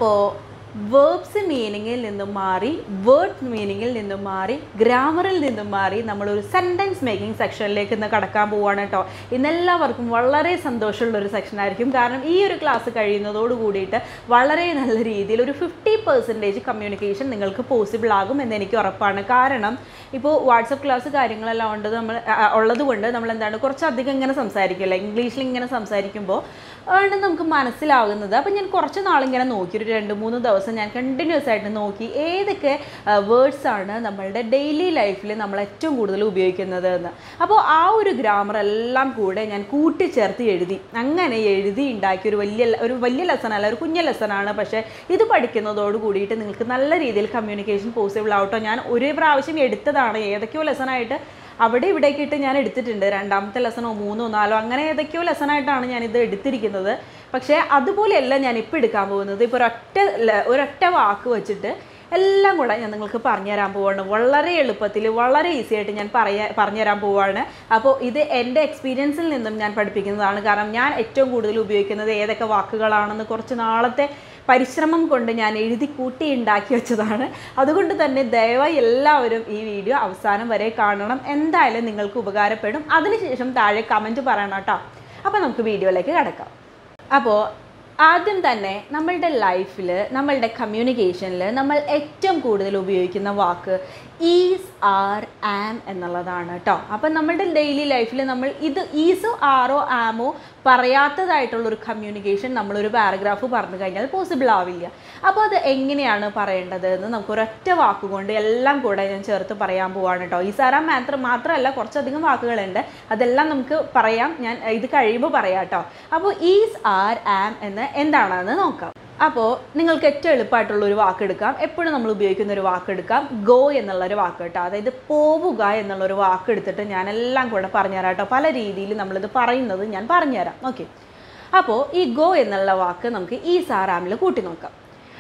അപ്പോൾ വേർബ്സ് മീനിങ്ങിൽ നിന്നും മാറി വേർഡ് മീനിങ്ങിൽ നിന്നും മാറി ഗ്രാമറിൽ നിന്നും മാറി നമ്മളൊരു സെൻറ്റൻസ് മേക്കിംഗ് സെക്ഷനിലേക്ക് ഇന്ന് കടക്കാൻ പോവുകയാണ് കേട്ടോ ഇന്നെല്ലാവർക്കും വളരെ സന്തോഷമുള്ള ഒരു സെക്ഷൻ ആയിരിക്കും കാരണം ഈ ഒരു ക്ലാസ് കഴിയുന്നതോട് കൂടിയിട്ട് വളരെ നല്ല രീതിയിൽ ഒരു ഫിഫ്റ്റി പെർസെൻറ്റേജ് കമ്മ്യൂണിക്കേഷൻ നിങ്ങൾക്ക് പോസിബിൾ ആകും എന്ന് എനിക്ക് ഉറപ്പാണ് കാരണം ഇപ്പോൾ വാട്സപ്പ് ക്ലാസ് കാര്യങ്ങളെല്ലാം ഉണ്ട് നമ്മൾ ഉള്ളത് കൊണ്ട് നമ്മൾ എന്താണ് കുറച്ചധികം ഇങ്ങനെ സംസാരിക്കില്ല ഇംഗ്ലീഷിൽ ഇങ്ങനെ സംസാരിക്കുമ്പോൾ ആണ് നമുക്ക് മനസ്സിലാകുന്നത് അപ്പം ഞാൻ കുറച്ച് നാളിങ്ങനെ നോക്കി ഒരു രണ്ട് മൂന്ന് ദിവസം ഞാൻ കണ്ടിന്യൂസ് ആയിട്ട് നോക്കി ഏതൊക്കെ വേർഡ്സ് ആണ് നമ്മളുടെ ഡെയിലി ലൈഫിൽ നമ്മൾ ഏറ്റവും കൂടുതൽ ഉപയോഗിക്കുന്നത് എന്ന് അപ്പോൾ ആ ഒരു ഗ്രാമർ എല്ലാം കൂടെ ഞാൻ കൂട്ടിച്ചേർത്ത് എഴുതി അങ്ങനെ എഴുതി ഉണ്ടാക്കിയ ഒരു വലിയ ഒരു വലിയ ലെസൺ അല്ല ഒരു കുഞ്ഞ ലെസണാണ് പക്ഷേ ഇത് പഠിക്കുന്നതോട് കൂടിയിട്ട് നിങ്ങൾക്ക് നല്ല രീതിയിൽ കമ്മ്യൂണിക്കേഷൻ പോസിബിൾ ആവട്ടോ ഞാൻ ഒരു പ്രാവശ്യം എടുത്തതാണ് ഏതൊക്കെയോ ലെസണായിട്ട് അവിടെ ഇവിടേക്ക് ഇട്ട് ഞാൻ എടുത്തിട്ടുണ്ട് രണ്ടാമത്തെ ലെസണോ മൂന്നോ നാലോ അങ്ങനെ ഏതൊക്കെയോ ലെസണായിട്ടാണ് ഞാനിത് എടുത്തിരിക്കുന്നത് പക്ഷേ അതുപോലെയല്ല ഞാൻ ഇപ്പോൾ എടുക്കാൻ പോകുന്നത് ഇപ്പോൾ ഒരൊറ്റ ല- ഒരൊറ്റ വാക്ക് വെച്ചിട്ട് എല്ലാം കൂടെ ഞാൻ നിങ്ങൾക്ക് പറഞ്ഞുതരാൻ പോവാണ് വളരെ എളുപ്പത്തിൽ വളരെ ഈസി ആയിട്ട് ഞാൻ പറയാ പറഞ്ഞുതരാൻ പോവാണ് അപ്പോൾ ഇത് എൻ്റെ എക്സ്പീരിയൻസിൽ നിന്നും ഞാൻ പഠിപ്പിക്കുന്നതാണ് കാരണം ഞാൻ ഏറ്റവും കൂടുതൽ ഉപയോഗിക്കുന്നത് ഏതൊക്കെ വാക്കുകളാണെന്ന് കുറച്ച് നാളത്തെ പരിശ്രമം കൊണ്ട് ഞാൻ എഴുതി കൂട്ടി ഉണ്ടാക്കി വെച്ചതാണ് അതുകൊണ്ട് തന്നെ ദയവായി എല്ലാവരും ഈ വീഡിയോ അവസാനം വരെ കാണണം എന്തായാലും നിങ്ങൾക്ക് ഉപകാരപ്പെടും അതിനുശേഷം താഴെ കമൻറ്റ് പറയണം കേട്ടോ അപ്പോൾ നമുക്ക് വീഡിയോയിലേക്ക് കിടക്കാം അപ്പോൾ ആദ്യം തന്നെ നമ്മളുടെ ലൈഫിൽ നമ്മളുടെ കമ്മ്യൂണിക്കേഷനിൽ നമ്മൾ ഏറ്റവും കൂടുതൽ ഉപയോഗിക്കുന്ന വാക്ക് ഈസ് ആർ ആം എന്നുള്ളതാണ് കേട്ടോ അപ്പം നമ്മളുടെ ഡെയിലി ലൈഫിൽ നമ്മൾ ഇത് ഈസോ ആറോ ആമോ പറയാത്തതായിട്ടുള്ള ഒരു കമ്മ്യൂണിക്കേഷൻ നമ്മളൊരു പാരഗ്രാഫ് പറഞ്ഞു കഴിഞ്ഞാൽ പോസിബിൾ ആവില്ല അപ്പോൾ അത് എങ്ങനെയാണ് പറയേണ്ടത് എന്ന് നമുക്ക് ഒരൊറ്റ വാക്കുകൊണ്ട് എല്ലാം കൂടെ ഞാൻ ചേർത്ത് പറയാൻ പോവാണ് കേട്ടോ ഈ സാറാ മാത്രം മാത്രമല്ല കുറച്ചധികം വാക്കുകളുണ്ട് അതെല്ലാം നമുക്ക് പറയാം ഞാൻ ഇത് കഴിയുമ്പോൾ പറയാം കേട്ടോ അപ്പോൾ ഈസ് ആർ ആം എന്ന് എന്താണെന്ന് നോക്കാം അപ്പോൾ നിങ്ങൾക്ക് ഏറ്റവും എളുപ്പമായിട്ടുള്ള ഒരു വാക്ക് എടുക്കാം എപ്പോഴും നമ്മൾ ഉപയോഗിക്കുന്ന ഒരു വാക്ക് എടുക്കാം ഗോ എന്നുള്ള ഒരു വാക്ക് കേട്ടോ അതായത് പോവുക എന്നുള്ള ഒരു വാക്ക് എടുത്തിട്ട് ഞാൻ എല്ലാം കൂടെ പറഞ്ഞുതരാം കേട്ടോ പല രീതിയിൽ നമ്മളിത് പറയുന്നത് ഞാൻ പറഞ്ഞുതരാം ഓക്കെ അപ്പോൾ ഈ ഗോ എന്നുള്ള വാക്ക് നമുക്ക് ഈ സാറാമിൽ കൂട്ടി നോക്കാം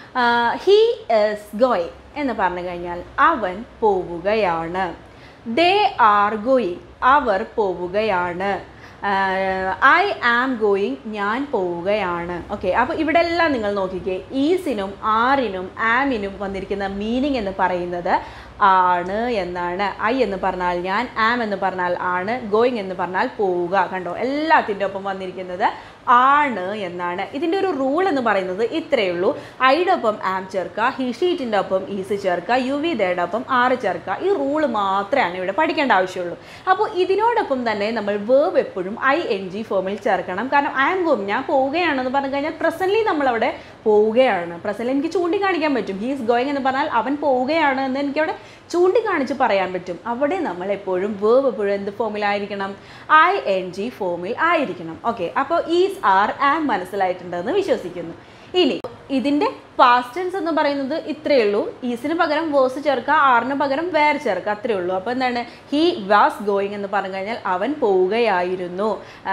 ഹീ ഇസ് ഗോയിങ് എന്ന് പറഞ്ഞു കഴിഞ്ഞാൽ അവൻ പോവുകയാണ് ദേ ആർ ഗോയിങ് അവർ പോവുകയാണ് ഐ ആം ഗോയിങ് ഞാൻ പോവുകയാണ് ഓക്കെ അപ്പോൾ ഇവിടെ എല്ലാം നിങ്ങൾ നോക്കിക്കേ ഈസിനും ആറിനും ആമിനും വന്നിരിക്കുന്ന മീനിങ് എന്ന് പറയുന്നത് ആണ് എന്നാണ് ഐ എന്ന് പറഞ്ഞാൽ ഞാൻ ആം എന്ന് പറഞ്ഞാൽ ആണ് ഗോയിങ് എന്ന് പറഞ്ഞാൽ പോവുക കണ്ടോ എല്ലാത്തിൻ്റെ ഒപ്പം വന്നിരിക്കുന്നത് ആണ് എന്നാണ് ഇതിൻ്റെ ഒരു റൂൾ എന്ന് പറയുന്നത് ഇത്രയേ ഉള്ളൂ ഐയുടെ ഒപ്പം ആം ചേർക്കുക ഹിഷീറ്റിൻ്റെ ഒപ്പം ഈസ് ചേർക്കുക യു വി ദയുടെ ഒപ്പം ആറ് ചേർക്കുക ഈ റൂള് മാത്രമാണ് ഇവിടെ പഠിക്കേണ്ട ആവശ്യമുള്ളൂ അപ്പോൾ ഇതിനോടൊപ്പം തന്നെ നമ്മൾ വേർബ് എപ്പോഴും ഐ എൻ ജി ഫോമിൽ ചേർക്കണം കാരണം ഐ ആം ഗോം ഞാൻ പോവുകയാണെന്ന് പറഞ്ഞു കഴിഞ്ഞാൽ പ്രസൻ്റ്ലി നമ്മളവിടെ പോവുകയാണ് പ്രസൻ്റ് എനിക്ക് ചൂണ്ടിക്കാണിക്കാൻ പറ്റും ഹീസ് ഗോയിങ് എന്ന് പറഞ്ഞാൽ അവൻ പോവുകയാണ് എന്ന് എനിക്കവിടെ ചൂണ്ടിക്കാണിച്ച് പറയാൻ പറ്റും അവിടെ നമ്മൾ എപ്പോഴും വേർബ് എപ്പോഴും എന്ത് ഫോമിലായിരിക്കണം ഐ എൻ ജി ഫോമിൽ ആയിരിക്കണം ഓക്കെ അപ്പോൾ ഈസ് ആർ ആം മനസ്സിലായിട്ടുണ്ടെന്ന് വിശ്വസിക്കുന്നു ഇനി ഇതിൻ്റെ പാസ്റ്റ് ടെൻസ് എന്ന് പറയുന്നത് ഇത്രയേ ഉള്ളൂ ഈസിന് പകരം വേഴ്സ് ചേർക്കുക ആറിന് പകരം വേർ ചേർക്കുക അത്രയേ ഉള്ളൂ അപ്പോൾ എന്താണ് ഹി വാസ് ഗോയിങ് എന്ന് പറഞ്ഞു കഴിഞ്ഞാൽ അവൻ പോവുകയായിരുന്നു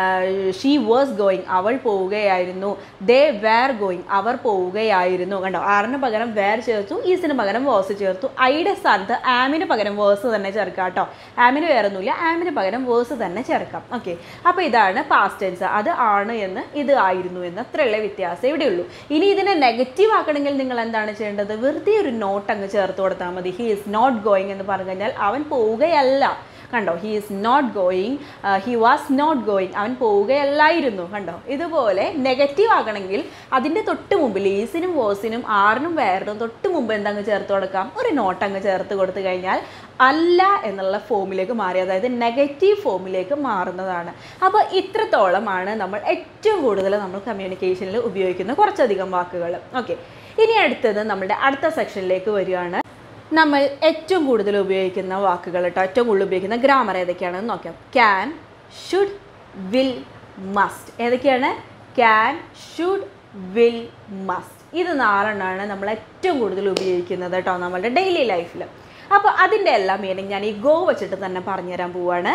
ഷീ വാസ് ഗോയിങ് അവൾ പോവുകയായിരുന്നു ദേ വേർ ഗോയിങ് അവർ പോവുകയായിരുന്നു കണ്ടോ ആറിന് പകരം വേർ ചേർത്തു ഈസിന് പകരം വേഴ്സ് ചേർത്തു ഐയുടെ സ്ഥാനത്ത് ആമിന് പകരം വേഴ്സ് തന്നെ ചേർക്കാം കേട്ടോ ആമിന് വേറെ ഒന്നുമില്ല ആമിന് പകരം വേഴ്സ് തന്നെ ചേർക്കാം ഓക്കെ അപ്പോൾ ഇതാണ് പാസ്റ്റ് ടെൻസ് അത് ആണ് എന്ന് ഇത് ആയിരുന്നു എന്ന് അത്രയുള്ള വ്യത്യാസം ഇവിടെ ഉള്ളൂ ഇനി ഇതിനെ നെഗറ്റീവ് ആക്കണമെങ്കിൽ നിങ്ങൾ എന്താണ് ചെയ്യേണ്ടത് വെറുതെ ഒരു നോട്ട് അങ്ങ് ചേർത്ത് കൊടുത്താൽ മതി ഹി ഈസ് നോട്ട് ഗോയിങ് എന്ന് പറഞ്ഞു കഴിഞ്ഞാൽ അവൻ പോവുകയല്ല കണ്ടോ he is not going he was not going അവൻ പോവുകയല്ലായിരുന്നു കണ്ടോ ഇതുപോലെ നെഗറ്റീവ് ആകണമെങ്കിൽ അതിൻ്റെ തൊട്ട് മുമ്പിൽ ഈസിനും വോസിനും ആറിനും വേറിനും തൊട്ട് മുമ്പ് എന്തങ്ങ് ചേർത്ത് കൊടുക്കാം ഒരു നോട്ട് അങ്ങ് ചേർത്ത് കൊടുത്തു കഴിഞ്ഞാൽ അല്ല എന്നുള്ള ഫോമിലേക്ക് മാറി അതായത് നെഗറ്റീവ് ഫോമിലേക്ക് മാറുന്നതാണ് അപ്പോൾ ഇത്രത്തോളമാണ് നമ്മൾ ഏറ്റവും കൂടുതൽ നമ്മൾ കമ്മ്യൂണിക്കേഷനിൽ ഉപയോഗിക്കുന്ന കുറച്ചധികം വാക്കുകൾ ഓക്കെ ഇനി അടുത്തത് നമ്മുടെ അടുത്ത സെക്ഷനിലേക്ക് വരികയാണ് നമ്മൾ ഏറ്റവും കൂടുതൽ ഉപയോഗിക്കുന്ന വാക്കുകൾ കേട്ടോ ഏറ്റവും കൂടുതൽ ഉപയോഗിക്കുന്ന ഗ്രാമർ ഏതൊക്കെയാണെന്ന് നോക്കാം ക്യാൻ ഷുഡ് വിൽ മസ്റ്റ് ഏതൊക്കെയാണ് ക്യാൻ ഷുഡ് വിൽ മസ്റ്റ് ഇത് നാലെണ്ണമാണ് നമ്മൾ ഏറ്റവും കൂടുതൽ ഉപയോഗിക്കുന്നത് കേട്ടോ നമ്മളുടെ ഡെയിലി ലൈഫിൽ അപ്പോൾ അതിൻ്റെ എല്ലാം മീനിങ് ഞാൻ ഈ ഗോ വെച്ചിട്ട് തന്നെ പറഞ്ഞുതരാൻ പോവാണ്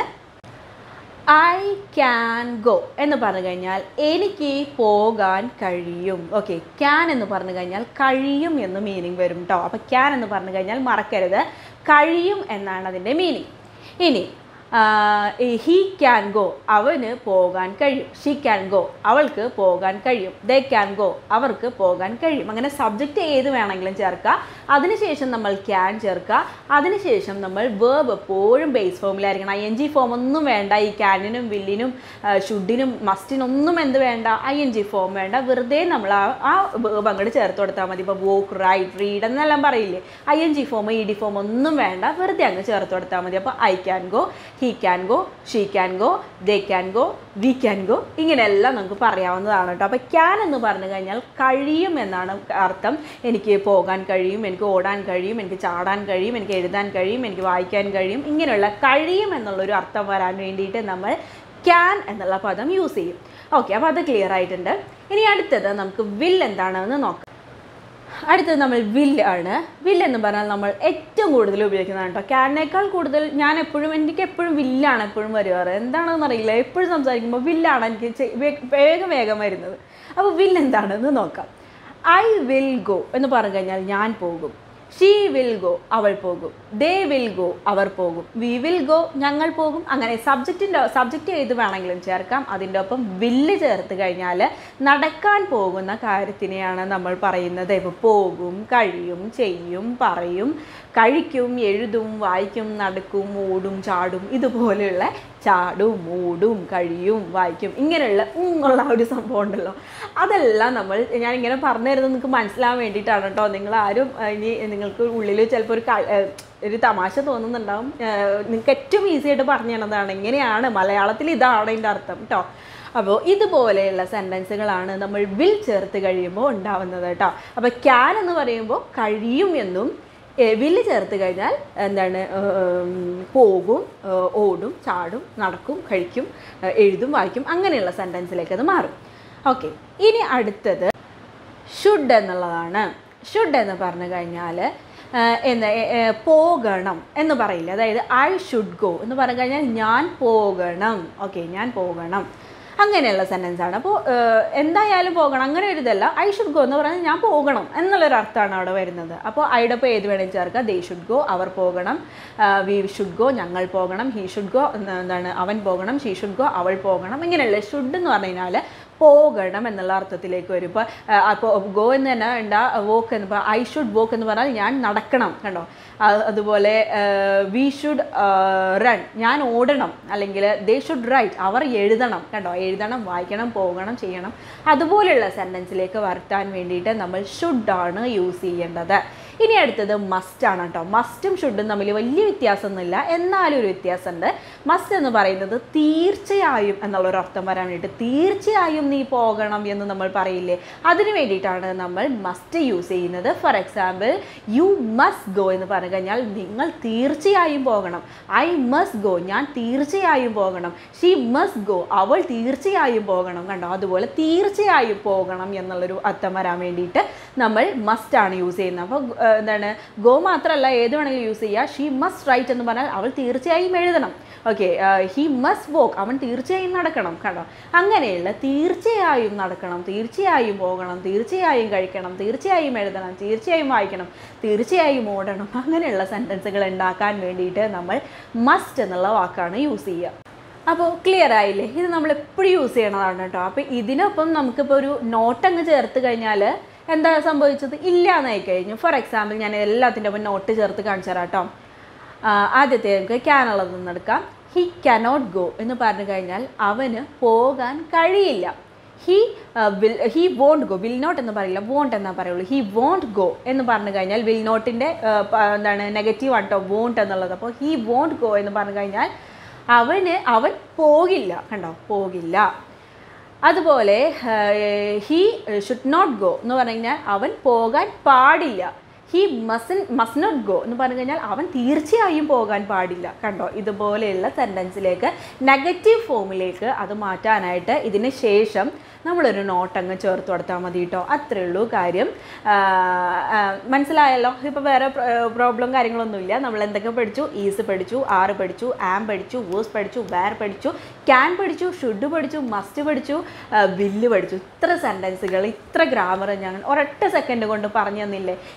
ഐ ക്യാൻ ഗോ എന്ന് പറഞ്ഞു കഴിഞ്ഞാൽ എനിക്ക് പോകാൻ കഴിയും ഓക്കെ ക്യാൻ എന്ന് പറഞ്ഞു കഴിഞ്ഞാൽ കഴിയും എന്ന് മീനിങ് വരും കേട്ടോ അപ്പോൾ ക്യാൻ എന്ന് പറഞ്ഞു കഴിഞ്ഞാൽ മറക്കരുത് കഴിയും എന്നാണ് അതിൻ്റെ മീനിങ് ഇനി ഹീ ക്യാൻ ഗോ അവന് പോകാൻ കഴിയും ഷീ ക്യാൻ ഗോ അവൾക്ക് പോകാൻ കഴിയും ദേ ക്യാൻ ഗോ അവർക്ക് പോകാൻ കഴിയും അങ്ങനെ സബ്ജക്റ്റ് ഏത് വേണമെങ്കിലും ചേർക്കുക അതിനുശേഷം നമ്മൾ ക്യാൻ ചേർക്കുക അതിനുശേഷം നമ്മൾ വേർബ് എപ്പോഴും ബേസ് ഫോമിലായിരിക്കണം ഐ എൻ ജി ഫോം ഒന്നും വേണ്ട ഈ ക്യാനിനും വില്ലിനും ഷുഡിനും മസ്റ്റിനൊന്നും എന്ത് വേണ്ട ഐ എൻ ജി ഫോം വേണ്ട വെറുതെ നമ്മൾ ആ ആ വേർബ് അങ്ങോട്ട് ചേർത്ത് കൊടുത്താൽ മതി ഇപ്പോൾ വോക്ക് റൈറ്റ് റീഡ് എന്നെല്ലാം പറയില്ലേ I N G form E D form ഒന്നും വേണ്ട വെറുതെ അങ്ങ് ചേർത്ത് കൊടുത്താൽ മതി അപ്പോൾ I can go he can go she can go they can go we can go ഇങ്ങനെയെല്ലാം നമുക്ക് പറയാവുന്നതാണ് കേട്ടോ അപ്പോൾ ക്യാൻ എന്ന് പറഞ്ഞു കഴിഞ്ഞാൽ കഴിയും എന്നാണ് അർത്ഥം എനിക്ക് പോകാൻ കഴിയും എനിക്ക് ഓടാൻ കഴിയും എനിക്ക് ചാടാൻ കഴിയും എനിക്ക് എഴുതാൻ കഴിയും എനിക്ക് വായിക്കാൻ കഴിയും ഇങ്ങനെയുള്ള കഴിയും എന്നുള്ളൊരു അർത്ഥം വരാൻ വേണ്ടിയിട്ട് നമ്മൾ ക്യാൻ എന്നുള്ള പദം യൂസ് ചെയ്യും ഓക്കെ അപ്പോൾ അത് ക്ലിയർ ആയിട്ടുണ്ട് ഇനി അടുത്തത് നമുക്ക് വിൽ എന്താണെന്ന് നോക്കാം അടുത്തത് നമ്മൾ വില്ല് ആണ് വില്ല് എന്ന് പറഞ്ഞാൽ നമ്മൾ ഏറ്റവും കൂടുതൽ ഉപയോഗിക്കുന്നതാണ് കേട്ടോ ക്യാനേക്കാൾ കൂടുതൽ ഞാൻ എപ്പോഴും എനിക്ക് എപ്പോഴും വില്ലാണ് എപ്പോഴും വരാറ് എന്താണെന്ന് അറിയില്ല എപ്പോഴും സംസാരിക്കുമ്പോൾ വില്ലാണ് എനിക്ക് ചെ- വേ- വേഗം വേഗം വരുന്നത് അപ്പോൾ വില്ല് എന്താണെന്ന് നോക്കാം ഐ വിൽ ഗോ എന്ന് പറഞ്ഞു കഴിഞ്ഞാൽ ഞാൻ പോകും ഷീ വിൽ ഗോ അവൾ പോകും ദേ വിൽ ഗോ അവർ പോകും വി വിൽ ഗോ ഞങ്ങൾ പോകും അങ്ങനെ സബ്ജക്റ്റിൻ്റെ സബ്ജക്റ്റ് ഏത് വേണമെങ്കിലും ചേർക്കാം അതിൻ്റെ ഒപ്പം വില്ല് ചേർത്ത് കഴിഞ്ഞാൽ നടക്കാൻ പോകുന്ന കാര്യത്തിനെയാണ് നമ്മൾ പറയുന്നത് ഇപ്പോൾ പോകും കഴിയും ചെയ്യും പറയും കഴിക്കും എഴുതും വായിക്കും നടക്കും ഓടും ചാടും ഇതുപോലെയുള്ള ചാടും ഓടും കഴിയും വായിക്കും ഇങ്ങനെയുള്ള ഉള്ള ഒരു സംഭവം ഉണ്ടല്ലോ അതെല്ലാം നമ്മൾ ഞാൻ ഇങ്ങനെ പറഞ്ഞു തരുന്നത് നിങ്ങൾക്ക് മനസ്സിലാവാൻ വേണ്ടിയിട്ടാണ് കേട്ടോ നിങ്ങൾ ആരും ഏഹ്, ഇനി നിങ്ങൾക്ക് ഉള്ളിൽ ചിലപ്പോൾ ഒരു ക- ഏഹ്, ഒരു തമാശ തോന്നുന്നുണ്ടാവും ഏഹ്, നിങ്ങൾക്ക് ഏറ്റവും ഈസി ആയിട്ട് പറഞ്ഞു തന്നതാണ് ഇങ്ങനെയാണ് മലയാളത്തിൽ ഇതാണ് ഇതിൻ്റെ അർത്ഥം കേട്ടോ അപ്പോൾ ഇതുപോലെയുള്ള സെൻറ്റൻസുകളാണ് നമ്മൾ വിൽ ചേർത്ത് കഴിയുമ്പോൾ ഉണ്ടാവുന്നത് കേട്ടോ അപ്പോൾ ക്യാൻ എന്ന് പറയുമ്പോൾ കഴിയും എന്നും വില്ല് ചേർത്ത് കഴിഞ്ഞാൽ എന്താണ് ഉം, പോകും ഏഹ്, ഓടും ചാടും നടക്കും കഴിക്കും ഏഹ്, എഴുതും വായിക്കും അങ്ങനെയുള്ള സെൻറ്റൻസിലേക്ക് അത് മാറും ഓക്കെ ഇനി അടുത്തത് ഷുഡ് എന്നുള്ളതാണ് ഷുഡ് എന്ന് പറഞ്ഞു കഴിഞ്ഞാൽ എന്താ ഏ, ഏ, പോകണം എന്ന് പറയില്ല അതായത് ഐ ഷുഡ് ഗോ എന്ന് പറഞ്ഞു കഴിഞ്ഞാൽ ഞാൻ പോകണം ഓക്കെ ഞാൻ പോകണം അങ്ങനെയുള്ള സെൻറ്റൻസ് ആണ് അപ്പോൾ എന്തായാലും പോകണം അങ്ങനെ ഒരു ഇതല്ല ഐ ഷുഡ് ഗോ എന്ന് പറഞ്ഞാൽ ഞാൻ പോകണം എന്നുള്ളൊരു അർത്ഥമാണ് അവിടെ വരുന്നത് അപ്പോൾ ഐയുടെ ഇപ്പോൾ ഏത് വേണമെങ്കിൽ ചേർക്കുക ദേ ഷുഡ് ഗോ അവർ പോകണം വി ഷുഡ് ഗോ ഞങ്ങൾ പോകണം ഹി ഷുഡ് ഗോ എന്താണ് അവൻ പോകണം ഷീ ഷുഡ് ഗോ അവൾ പോകണം ഇങ്ങനെയുള്ള ഷുഡ് എന്ന് പറഞ്ഞു കഴിഞ്ഞാൽ പോകണം എന്നുള്ള അർത്ഥത്തിലേക്ക് വരും ഇപ്പോൾ അപ്പോൾ ഗോ എന്ന് തന്നെ ഉണ്ടാ വോക്ക് എന്ന് ഇപ്പോൾ ഐ ഷുഡ് വോക്ക് എന്ന് പറഞ്ഞാൽ ഞാൻ നടക്കണം കണ്ടോ ആ- അതുപോലെ വി ഷുഡ് റൺ ഞാൻ ഓടണം അല്ലെങ്കിൽ ദേ ഷുഡ് റൈറ്റ് അവർ എഴുതണം കണ്ടോ എഴുതണം വായിക്കണം പോകണം ചെയ്യണം അതുപോലെയുള്ള സെൻറ്റൻസിലേക്ക് വരുത്താൻ വേണ്ടിയിട്ട് നമ്മൾ ഷുഡാണ് യൂസ് ചെയ്യേണ്ടത് ഇനി അടുത്തത് മസ്റ്റ് ആണ് കേട്ടോ മസ്റ്റും ഷുഡും തമ്മിൽ വലിയ വ്യത്യാസമൊന്നുമില്ല എന്നാലും ഒരു വ്യത്യാസമുണ്ട് മസ്റ്റ് എന്ന് പറയുന്നത് തീർച്ചയായും എന്നുള്ളൊരു അർത്ഥം വരാൻ വേണ്ടിയിട്ട് തീർച്ചയായും നീ പോകണം എന്ന് നമ്മൾ പറയില്ലേ അതിന് വേണ്ടിയിട്ടാണ് നമ്മൾ മസ്റ്റ് യൂസ് ചെയ്യുന്നത് for example you must go എന്ന് പറഞ്ഞു കഴിഞ്ഞാൽ നിങ്ങൾ തീർച്ചയായും പോകണം ഐ മസ്റ്റ് ഗോ ഞാൻ തീർച്ചയായും പോകണം ഷീ മസ്റ്റ് ഗോ അവൾ തീർച്ചയായും പോകണം കണ്ടോ അതുപോലെ തീർച്ചയായും പോകണം എന്നുള്ളൊരു അർത്ഥം വരാൻ വേണ്ടിയിട്ട് നമ്മൾ മസ്റ്റ് ആണ് യൂസ് ചെയ്യുന്നത് അപ്പോൾ എന്താണ് ഗോ മാത്രമല്ല ഏത് വേണമെങ്കിലും യൂസ് ചെയ്യുക ഷീ മസ്റ്റ് റൈറ്റ് എന്ന് പറഞ്ഞാൽ അവൾ തീർച്ചയായും എഴുതണം ഓക്കെ ഹി മസ്റ്റ് വോക്ക് അവൻ തീർച്ചയായും നടക്കണം കണ്ടോ അങ്ങനെയുള്ള തീർച്ചയായും നടക്കണം തീർച്ചയായും പോകണം തീർച്ചയായും കഴിക്കണം തീർച്ചയായും എഴുതണം തീർച്ചയായും വായിക്കണം തീർച്ചയായും ഓടണം അങ്ങനെയുള്ള സെൻറ്റൻസുകൾ ഉണ്ടാക്കാൻ വേണ്ടിയിട്ട് നമ്മൾ മസ്റ്റ് എന്നുള്ള വാക്കാണ് യൂസ് ചെയ്യുക അപ്പോൾ ക്ലിയർ ആയില്ലേ ഇത് നമ്മൾ എപ്പോഴും യൂസ് ചെയ്യണതാണ് കേട്ടോ അപ്പോൾ ഇതിനൊപ്പം നമുക്കിപ്പോൾ ഒരു നോട്ട് അങ്ങ് ചേർത്ത് കഴിഞ്ഞാൽ എന്താ സംഭവിച്ചത് ഇല്ല എന്നായി കഴിഞ്ഞു ഫോർ എക്സാമ്പിൾ ഞാൻ എല്ലാത്തിൻ്റെ ഒപ്പം നോട്ട് ചേർത്ത് കാണിച്ചു തരാം കേട്ടോ ആ, ആദ്യത്തെ നമുക്ക് ക്യാനുള്ളത് നിന്ന് എടുക്കാം ഹി കനോട്ട് ഗോ എന്ന് പറഞ്ഞു കഴിഞ്ഞാൽ അവന് പോകാൻ കഴിയില്ല he will he won't go will not എന്ന് പറയില്ല വോണ്ട് എന്നാ പറയുള്ളൂ ഹി വോണ്ട് ഗോ എന്ന് പറഞ്ഞു കഴിഞ്ഞാൽ വിൽ നോട്ടിൻ്റെ എന്താണ് നെഗറ്റീവ് ആണ് കേട്ടോ വോണ്ട് എന്നുള്ളത് അപ്പോൾ ഹി വോണ്ട് ഗോ എന്ന് പറഞ്ഞു കഴിഞ്ഞാൽ അവന് അവൻ പോകില്ല കണ്ടോ പോകില്ല അതുപോലെ ഹി ഷുഡ് നോട്ട് ഗോ എന്ന് പറഞ്ഞു കഴിഞ്ഞാൽ അവൻ പോകാൻ പാടില്ല ഹി മസൻ മസ് നോട്ട് ഗോ എന്ന് പറഞ്ഞു കഴിഞ്ഞാൽ അവൻ തീർച്ചയായും പോകാൻ പാടില്ല കണ്ടോ ഇതുപോലെയുള്ള സെൻറ്റൻസിലേക്ക് നെഗറ്റീവ് ഫോമിലേക്ക് അത് മാറ്റാനായിട്ട് ഇതിന് ശേഷം നമ്മളൊരു നോട്ട് അങ്ങ് ചേർത്ത് കൊടുത്താൽ മതി കേട്ടോ അത്രേ ഉള്ളൂ കാര്യം ആ, ആ, മനസ്സിലായല്ലോ ഇപ്പോൾ വേറെ പ്രോബ്ലം കാര്യങ്ങളൊന്നുമില്ല നമ്മൾ എന്തൊക്കെ പഠിച്ചു ഈസ് പഠിച്ചു ആറ് പഠിച്ചു ആം പഠിച്ചു വോസ് പഠിച്ചു വേർ പഠിച്ചു ക്യാൻ പഠിച്ചു ഷുഡ് പഠിച്ചു മസ്റ്റ് പഠിച്ചു വില്ല് പഠിച്ചു ഇത്ര സെൻറ്റൻസുകൾ ഇത്ര ഗ്രാമർ ഞാൻ ഒരൊറ്റ സെക്കൻഡ് കൊണ്ട് പറഞ്ഞു തന്നില്ലേ ഈ ഒരു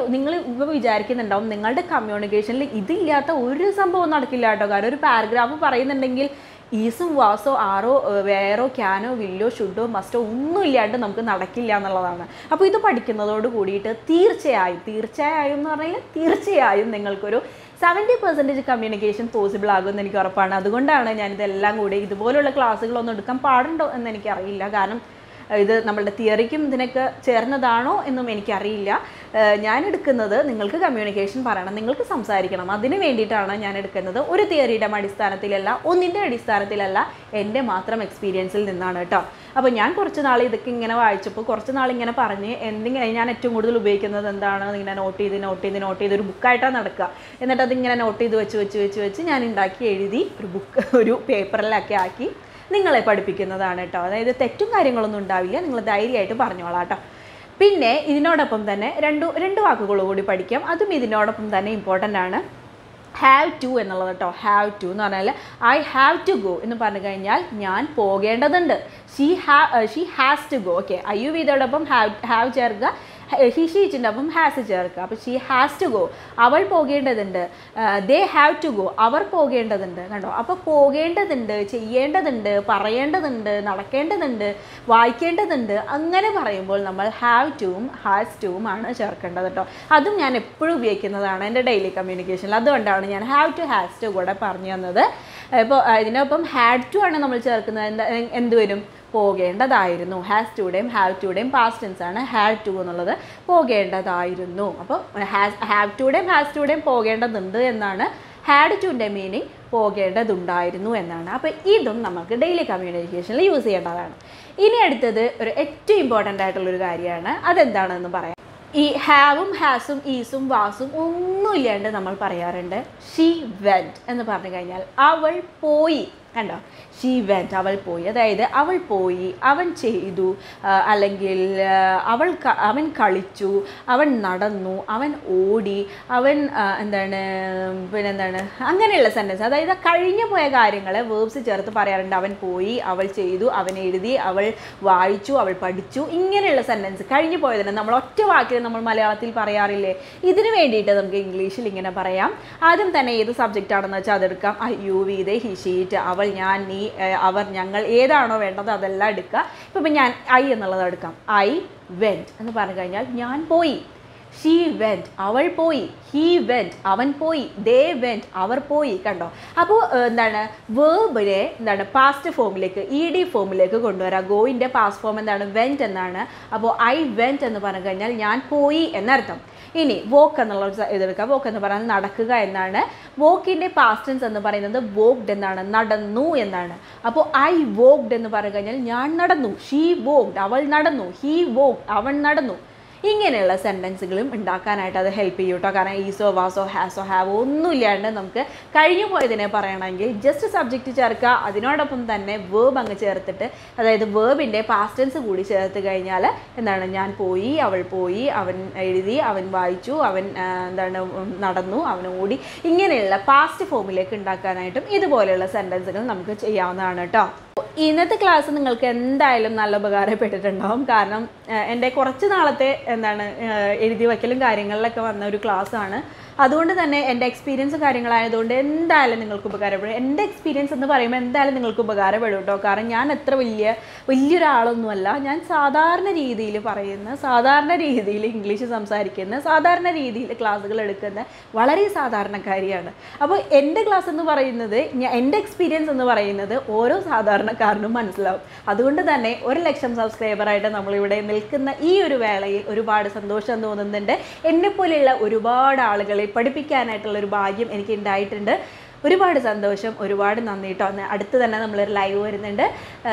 നിങ്ങൾ ഇപ്പോൾ വിചാരിക്കുന്നുണ്ടാവും നിങ്ങളുടെ കമ്മ്യൂണിക്കേഷനിൽ ഇതില്ലാത്ത ഒരു സംഭവം നടക്കില്ല കേട്ടോ കാരണം ഒരു പാരഗ്രാഫ് പറയുന്നുണ്ടെങ്കിൽ ഈസും വാസോ ആറോ ഏഹ്, വേറോ ക്യാനോ വില്ലോ ഷുഡോ മസ്റ്റോ ഒന്നും ഇല്ലാണ്ട് നമുക്ക് നടക്കില്ല എന്നുള്ളതാണ് അപ്പോൾ ഇത് പഠിക്കുന്നതോട് കൂടിയിട്ട് തീർച്ചയായും തീർച്ചയായും എന്ന് പറഞ്ഞാൽ തീർച്ചയായും നിങ്ങൾക്കൊരു സെവൻറ്റി പെർസെൻറ്റേജ് കമ്മ്യൂണിക്കേഷൻ പോസിബിൾ ആകുമെന്ന് എനിക്ക് ഉറപ്പാണ് അതുകൊണ്ടാണ് ഞാൻ ഇതെല്ലാം കൂടി ഇതുപോലുള്ള ക്ലാസ്സുകളൊന്നും എടുക്കാൻ പാടുണ്ടോ എന്ന് എനിക്കറിയില്ല കാരണം ഇത് നമ്മളുടെ തിയറിക്കും ഇതിനൊക്കെ ചേർന്നതാണോ എന്നും എനിക്കറിയില്ല ഏഹ് ഞാൻ എടുക്കുന്നത് നിങ്ങൾക്ക് കമ്മ്യൂണിക്കേഷൻ പറയണം നിങ്ങൾക്ക് സംസാരിക്കണം അതിന് വേണ്ടിയിട്ടാണ് ഞാൻ എടുക്കുന്നത് ഒരു തിയറിയുടെ അടിസ്ഥാനത്തിലല്ല ഒന്നിൻ്റെ അടിസ്ഥാനത്തിലല്ല എൻ്റെ മാത്രം എക്സ്പീരിയൻസിൽ നിന്നാണ് കേട്ടോ അപ്പോൾ ഞാൻ കുറച്ച് നാൾ ഇതൊക്കെ ഇങ്ങനെ വായിച്ചപ്പോൾ കുറച്ച് നാൾ ഇങ്ങനെ പറഞ്ഞ് എന്തെങ്കിലും ഞാൻ ഏറ്റവും കൂടുതൽ ഉപയോഗിക്കുന്നത് എന്താണ് ഇങ്ങനെ നോട്ട് ചെയ്ത് നോട്ട് ചെയ്ത് നോട്ട് ചെയ്ത് ഒരു ബുക്കായിട്ടാണ് നടക്കുക എന്നിട്ട് അതിങ്ങനെ നോട്ട് ചെയ്ത് വെച്ച് വെച്ച് വെച്ച് വെച്ച് ഞാൻ ഉണ്ടാക്കി എഴുതി ഒരു ബുക്ക് ഒരു പേപ്പറിലൊക്കെ ആക്കി നിങ്ങളെ പഠിപ്പിക്കുന്നതാണ് കേട്ടോ അതായത് തെറ്റും കാര്യങ്ങളൊന്നും ഉണ്ടാവില്ല നിങ്ങൾ ധൈര്യമായിട്ട് പറഞ്ഞോളാം കേട്ടോ പിന്നെ ഇതിനോടൊപ്പം തന്നെ രണ്ട് രണ്ട് വാക്കുകൾ കൂടി പഠിക്കാം അതും ഇതിനോടൊപ്പം തന്നെ ഇമ്പോർട്ടൻ്റ് ആണ് ഹാവ് ടു എന്നുള്ളത് കേട്ടോ ഹാവ് ടു എന്ന് പറഞ്ഞാൽ ഐ ഹാവ് ടു ഗോ എന്ന് പറഞ്ഞു കഴിഞ്ഞാൽ ഞാൻ പോകേണ്ടതുണ്ട് she ha she has to go okay I you വിതോടൊപ്പം ഹാവ് ഹാവ് ചേർക്കുക ഹി ഷീച്ചിൻ്റെ ഒപ്പം ഹാസ് ചേർക്കുക അപ്പോൾ ഷീ ഹാസ് ടു ഗോ അവൾ പോകേണ്ടതുണ്ട് ദേ ഹാവ് ടു ഗോ അവർ പോകേണ്ടതുണ്ട് കണ്ടോ അപ്പോൾ പോകേണ്ടതുണ്ട് ചെയ്യേണ്ടതുണ്ട് പറയേണ്ടതുണ്ട് നടക്കേണ്ടതുണ്ട് വായിക്കേണ്ടതുണ്ട് അങ്ങനെ പറയുമ്പോൾ നമ്മൾ ഹാവ് ടുവും ഹാസ് ടുവും ആണ് ചേർക്കേണ്ടത് കേട്ടോ അതും ഞാൻ എപ്പോഴും ഉപയോഗിക്കുന്നതാണ് എൻ്റെ ഡെയിലി കമ്മ്യൂണിക്കേഷനിൽ അതുകൊണ്ടാണ് ഞാൻ ഹാവ് ടു ഹാസ് ടു കൂടെ പറഞ്ഞു തന്നത് ഇപ്പോൾ ഇതിനൊപ്പം ഹാഡ് ടു ആണ് നമ്മൾ ചേർക്കുന്നത് എന്താ എന്ത് വരും പോകേണ്ടതായിരുന്നു ഹാസ് ടുയുടെയും ഹാവ് ടുയുടെയും പാസ്റ്റ് ടെൻസ് ആണ് ഹാഡ് ടു എന്നുള്ളത് പോകേണ്ടതായിരുന്നു അപ്പോൾ ഹാസ് ഹാവ് ടുയുടെയും ഹാസ് ടുയുടെയും പോകേണ്ടതുണ്ട് എന്നാണ് ഹാഡ് ടുൻ്റെ മീനിങ് പോകേണ്ടതുണ്ടായിരുന്നു എന്നാണ് അപ്പോൾ ഇതും നമുക്ക് ഡെയിലി കമ്മ്യൂണിക്കേഷനിൽ യൂസ് ചെയ്യേണ്ടതാണ് ഇനി അടുത്തത് ഒരു ഏറ്റവും ഇമ്പോർട്ടൻ്റ് ആയിട്ടുള്ളൊരു കാര്യമാണ് അതെന്താണെന്ന് പറയാം ഈ ഹാവും ഹാസും ഈസും വാസും ഒന്നും ഇല്ലാണ്ട് നമ്മൾ പറയാറുണ്ട് ഷീ വെൻറ്റ് എന്ന് പറഞ്ഞു കഴിഞ്ഞാൽ അവൾ പോയി കണ്ടോ ഷീ വെൻറ്റ് അവൾ പോയി അതായത് അവൾ പോയി അവൻ ചെയ്തു ആ, അല്ലെങ്കിൽ ആ, അവൾ ക- അവൻ കളിച്ചു അവൻ നടന്നു അവൻ ഓടി അവൻ ആ, എന്താണ് പിന്നെ എന്താണ് അങ്ങനെയുള്ള സെൻറ്റൻസ് അതായത് കഴിഞ്ഞു പോയ കാര്യങ്ങളെ വേർബ്സ് ചേർത്ത് പറയാറുണ്ട് അവൻ പോയി അവൾ ചെയ്തു അവൻ എഴുതി അവൾ വായിച്ചു അവൾ പഠിച്ചു ഇങ്ങനെയുള്ള സെൻറ്റൻസ് കഴിഞ്ഞു പോയതിന് നമ്മൾ ഒറ്റ വാക്കിൽ നമ്മൾ മലയാളത്തിൽ പറയാറില്ലേ ഇതിന് വേണ്ടിയിട്ട് നമുക്ക് ഇംഗ്ലീഷിൽ ഇങ്ങനെ പറയാം ആദ്യം തന്നെ ഏത് സബ്ജക്റ്റ് ആണെന്ന് വെച്ചാൽ അതെടുക്കാം I you we they he she അവൾ ഞാൻ നീ ഏഹ്, അവർ ഞങ്ങൾ ഏതാണോ വേണ്ടത് അതെല്ലാം എടുക്കുക ഇപ്പം ഇപ്പം ഞാൻ ഐ എന്നുള്ളത് എടുക്കാം ഐ വെൻറ്റ് എന്ന് പറഞ്ഞു കഴിഞ്ഞാൽ ഞാൻ പോയി ഷീ വെൻറ്റ് അവൾ പോയി ഹീ വെൻറ്റ് അവൻ പോയി ദേ വെൻറ്റ് അവർ പോയി കണ്ടോ അപ്പോൾ എന്താണ് വേർബിനെ എന്താണ് പാസ്റ്റ് ഫോമിലേക്ക് ഇ ഡി ഫോമിലേക്ക് കൊണ്ടുവരാം ഗോയിൻ്റെ പാസ്റ്റ് ഫോം എന്താണ് വെൻറ്റ് എന്നാണ് അപ്പോൾ ഐ വെൻറ്റ് എന്ന് പറഞ്ഞു കഴിഞ്ഞാൽ ഞാൻ പോയി എന്നർത്ഥം ഇനി വോക്ക് എന്നുള്ള ഒരു സ- ഇതെടുക്കുക വോക്ക് എന്ന് പറയുന്നത് നടക്കുക എന്നാണ് വോക്കിൻ്റെ പാസ്റ്റൻസ് എന്ന് പറയുന്നത് വോക്ഡ് എന്നാണ് നടന്നു എന്നാണ് അപ്പോൾ ഐ വോക്ഡ് എന്ന് പറഞ്ഞു കഴിഞ്ഞാൽ ഞാൻ നടന്നു ഷീ വോക്ഡ് അവൾ നടന്നു ഹീ വോക്ഡ് അവൻ നടന്നു ഇങ്ങനെയുള്ള സെൻറ്റൻസുകളും ഉണ്ടാക്കാനായിട്ട് അത് ഹെൽപ്പ് ചെയ്യും കേട്ടോ കാരണം ഈസോ വാസോ ഹാസോ ഹാവോ ഒന്നുമില്ലാണ്ട് നമുക്ക് കഴിഞ്ഞു പോയതിനെ പറയണമെങ്കിൽ ജസ്റ്റ് സബ്ജക്റ്റ് ചേർക്കുക അതിനോടൊപ്പം തന്നെ വേർബ് അങ്ങ് ചേർത്തിട്ട് അതായത് വേർബിൻ്റെ പാസ്റ്റൻസ് കൂടി ചേർത്ത് കഴിഞ്ഞാൽ എന്താണ് ഞാൻ പോയി അവൾ പോയി അവൻ എഴുതി അവൻ വായിച്ചു അവൻ ആ, എന്താണ് ഉം, നടന്നു അവൻ ഓടി ഇങ്ങനെയുള്ള പാസ്റ്റ് ഫോമിലേക്ക് ഉണ്ടാക്കാനായിട്ടും ഇതുപോലെയുള്ള സെൻറ്റൻസുകൾ നമുക്ക് ചെയ്യാവുന്നതാണ് കേട്ടോ ഇന്നത്തെ ക്ലാസ് നിങ്ങൾക്ക് എന്തായാലും നല്ല ഉപകാരപ്പെട്ടിട്ടുണ്ടാവും കാരണം ആ, എൻ്റെ കുറച്ച് നാളത്തെ എന്താണ് ആ, എഴുതി വയ്ക്കലും കാര്യങ്ങളിലൊക്കെ വന്ന ഒരു ക്ലാസ്സാണ് അതുകൊണ്ട് തന്നെ എൻ്റെ എക്സ്പീരിയൻസ് കാര്യങ്ങളായതുകൊണ്ട് എന്തായാലും നിങ്ങൾക്ക് ഉപകാരപ്പെടും എൻ്റെ എക്സ്പീരിയൻസ് എന്ന് പറയുമ്പോൾ എന്തായാലും നിങ്ങൾക്ക് ഉപകാരപ്പെടും കേട്ടോ കാരണം ഞാൻ എത്ര വലിയ വലിയൊരാളൊന്നുമല്ല ഞാൻ സാധാരണ രീതിയിൽ പറയുന്ന സാധാരണ രീതിയിൽ ഇംഗ്ലീഷ് സംസാരിക്കുന്ന സാധാരണ രീതിയിൽ ക്ലാസ്സുകൾ എടുക്കുന്ന വളരെ സാധാരണക്കാരിയാണ് അപ്പോൾ എൻ്റെ ക്ലാസ് എന്ന് പറയുന്നത് ഞാൻ എൻ്റെ എക്സ്പീരിയൻസ് എന്ന് പറയുന്നത് ഓരോ സാധാരണക്കാരനും മനസ്സിലാവും അതുകൊണ്ട് തന്നെ ഒരു ലക്ഷം സബ്സ്ക്രൈബറായിട്ട് നമ്മളിവിടെ നിൽക്കുന്ന ഈ ഒരു വേളയിൽ ഒരുപാട് സന്തോഷം തോന്നുന്നുണ്ട് എന്നെപ്പോലെയുള്ള ഒരുപാട് ആളുകളെ പഠിപ്പിക്കാനായിട്ടുള്ള ഒരു ഭാഗ്യം എനിക്ക് ഉണ്ടായിട്ടുണ്ട് ഒരുപാട് സന്തോഷം ഒരുപാട് നന്ദി കേട്ടോ അന്ന് അടുത്ത് തന്നെ നമ്മളൊരു ലൈവ് വരുന്നുണ്ട്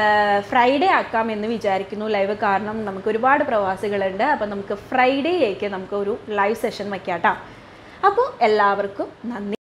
ഫ്രൈഡേ ആക്കാം എന്ന് വിചാരിക്കുന്നു ലൈവ് കാരണം നമുക്ക് ഒരുപാട് പ്രവാസികളുണ്ട് അപ്പോൾ നമുക്ക് ഫ്രൈഡേയിലേക്ക് നമുക്ക് ഒരു ലൈവ് സെഷൻ വയ്ക്കാം കേട്ടോ അപ്പോൾ എല്ലാവർക്കും നന്ദി